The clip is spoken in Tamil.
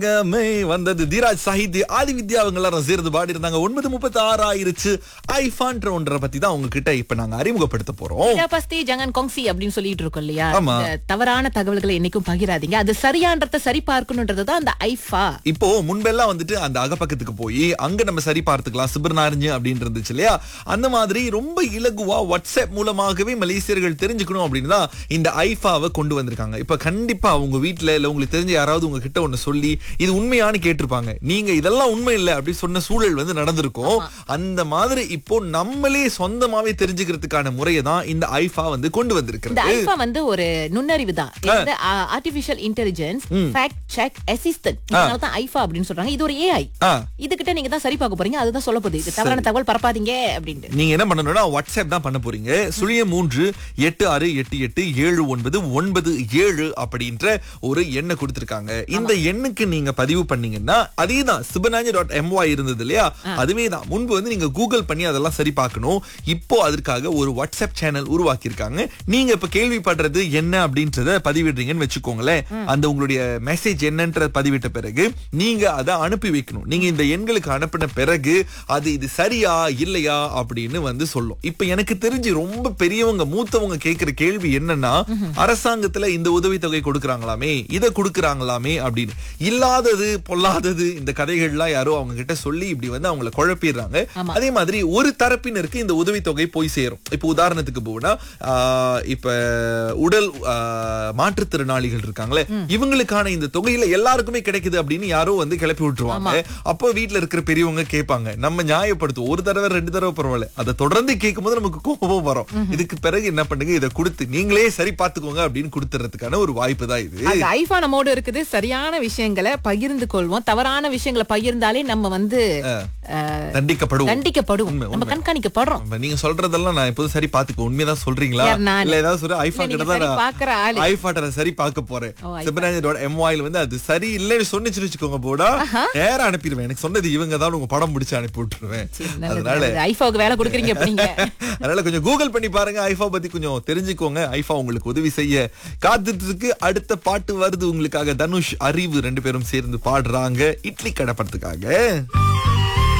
மே வந்தது தீராஜ் சாஹித் ஆதி வித்யா அவங்க எல்லாரும் சேர்ந்து பாடி இருந்தாங்க ஒன்பது முப்பத்தி ஆறு ஆயிருச்சு ஐஃபான்ற ஒன்றை பத்தி தான் உங்ககிட்ட இப்ப நாங்க அறிமுகப்படுத்த போறோம் இதா பஸ்தி ஜங்கன் கொங்சி அப்படின்னு சொல்லிட்டு இருக்கோம் இல்லையா ஆமா. இந்த தவறான தகவல்களை என்னைக்கும் பகிராதீங்க அது சரியான்றத சரி பார்க்கணுன்றது தான் அந்த ஐஃபா இப்போ முன்பெல்லாம் வந்துட்டு அந்த அகப்பக்கத்துக்கு போய் அங்க நம்ம சரி பார்த்துக்கலாம் சிபர்நாரிஞ்சு அப்படின்னு இருந்துச்சு இல்லையா அந்த மாதிரி ரொம்ப இலகுவா வாட்ஸ்அப் மூலமாகவே மலேசியர்கள் தெரிஞ்சுக்கணும் அப்படின்னு தான் இந்த ஐஃபாவை கொண்டு வந்திருக்காங்க இப்ப கண்டிப்பா உங்க வீட்ல இல்ல உங்களுக்கு தெரிஞ்ச யாராவது உங்ககிட்ட ஒண்ணு சொல்லி இது உண்மையான்னு கேட்டிருப்பாங்க நீங்க இதெல்லாம் உண்மை இல்ல அப்படி சொன்ன சூழல் வந்து நடந்திருக்கும் அந்த மாதிரி இப்போ நம்மளே சொந்தமாவே தெரிஞ்சுக்கிறதுக்கான முறையை தான் இந்த ஐஃபா வந்து கொண்டு இந்த வந்திருக்கிறது ஐஃபா வந்து ஒரு நுண்ணறிவு தான் artificial intelligence fact check assistant இதனால தான் ஐஃபா அப்படின்னு சொல்றாங்க இது ஒரு ஏஐ ஆ. இதுகிட்ட நீங்க தான் சரி பார்க்க போறீங்க அதுதான் சொல்ல போகுது இது தவறான தகவல் பரப்பாதீங்க அப்படின்ட்டு நீங்க என்ன பண்ணணும்னா வாட்ஸ்அப் தான் பண்ண போறீங்க சுழியம் மூன்று எட்டு ஆறு எட்டு எட்டு ஏழு ஒன்பது ஒன்பது ஏழு அப்படின்ற ஒரு எண்ணை கொடுத்திருக்காங்க இந்த எண்ணுக்கு நீங்க பதிவு பண்ணீங்கன்னா அதே தான் சிபனாஞ்சி டாட் எம்ஒய் இருந்தது இல்லையா அதுவே தான் முன்பு வந்து நீங்க கூகுள் பண்ணி அதெல்லாம் சரி பார்க்கணும் இப்போ அதற்காக ஒரு வாட்ஸ்அப் சேனல் உருவாக்கி இருக்காங்க நீங்க இப்ப கேள்விப்படுறது என்ன அப்படின்றத பதிவிடுறீங்கன்னு வச்சுக்கோங்களேன் அந்த உங்களுடைய மெசேஜ் என்னன்ற பதிவிட்ட பிறகு நீங்க அதை அனுப்பி வைக்கணும் நீங்க இந்த எண்களுக்கு அனுப்பின பிறகு அது இது சரியா இல்லையா அப்படின்னு வந்து சொல்லும் இப்ப எனக்கு தெரிஞ்சு ரொம்ப பெரியவங்க மூத்தவங்க கேக்குற கேள்வி என்னன்னா அரசாங்கத்துல இந்த உதவித்தொகை கொடுக்கறாங்களாமே இதை கொடுக்கறாங்களாமே அப்படின்னு இல்லாதது பொல்லாதது இந்த கதைகள்லாம் யாரோ அவங்க கிட்ட சொல்லி இப்படி வந்து அவங்கள குழப்பிடுறாங்க ஆமா. அதே மாதிரி ஒரு தரப்பினருக்கு இந்த உதவித்தொகை போய் சேரும் இப்ப உதாரணத்துக்கு போனா ஆஹ், இப்ப உடல் ஆஹ், மாற்றுத்திறனாளிகள் இருக்காங்களே இவங்களுக்கான இந்த தொகையில எல்லாருக்குமே கிடைக்குது அப்படின்னு யாரோ வந்து கிளப்பி விட்டுருவாங்க அப்போ வீட்ல இருக்கிற பெரியவங்க கேட்பாங்க நம்ம நியாயப்படுத்தும் ஒரு தடவை ரெண்டு தடவை பரவாயில்ல அதை தொடர்ந்து கேட்கும்போது நமக்கு கோபம் வரும் இதுக்கு பிறகு என்ன பண்ணுங்க இதை கொடுத்து நீங்களே சரி பார்த்துக்கோங்க அப்படின்னு கொடுத்துறதுக்கான ஒரு வாய்ப்பு தான் இது அந்த ஐஃபா நம்மோடு இருக்குது சரியான விஷயங்களை பகிர்ந்து கொள்வோம் தவறான விஷயங்களை பகிர்ந்தாலே நம்ம வந்து அஹ், தண்டிக்கப்படுவோம் தண்டிக்கப்படுவோம் உண்மை, நம்ம உண்மை. கண்காணிக்கப்படுறோம் ஆமா, நீங்க சொல்றதெல்லாம் நான் எப்போதும் சரி பாத்துக்கோ உண்மையதான் சொல்றீங்களா யார் நான்? இல்ல ஏதாவது சொல்ற ஐஃபா இல்ல, கிட்ட நீங்க தான் சரி பார்க்கிற ஆளு. நான் ஐஃபாட்ட நான் சரி பார்க்க போறேன் ஓ, iPhone. சிவராஜ் டாட் எம்ஒயில் வந்து அது சரி இல்லைன்னு சொன்னிச்சுன்னு வச்சுக்கோங்க போடா நேரா அனுப்பிடுவேன் எனக்கு சொன்னது இவங்க தான் உங்க படம் முடிச்சு அனுப்பி விட்டுருவேன் நல்லது, அதனால நல்லது. ஐஃபாவுக்கு வேலை கொடுக்குறீங்க அப்படிங்க அதனால கொஞ்சம் கூகுள் பண்ணி பாருங்க ஐஃபா பத்தி கொஞ்சம் தெரிஞ்சுக்கோங்க ஐஃபா உங்களுக்கு உதவி செய்ய காத்துட்டு இருக்கு அடுத்த பாட்டு வருது உங்களுக்காக தனுஷ் அறிவு ரெண்டு பேரும் சேர்ந்து பாடுறாங்க இட்லி கடை படத்துக்காக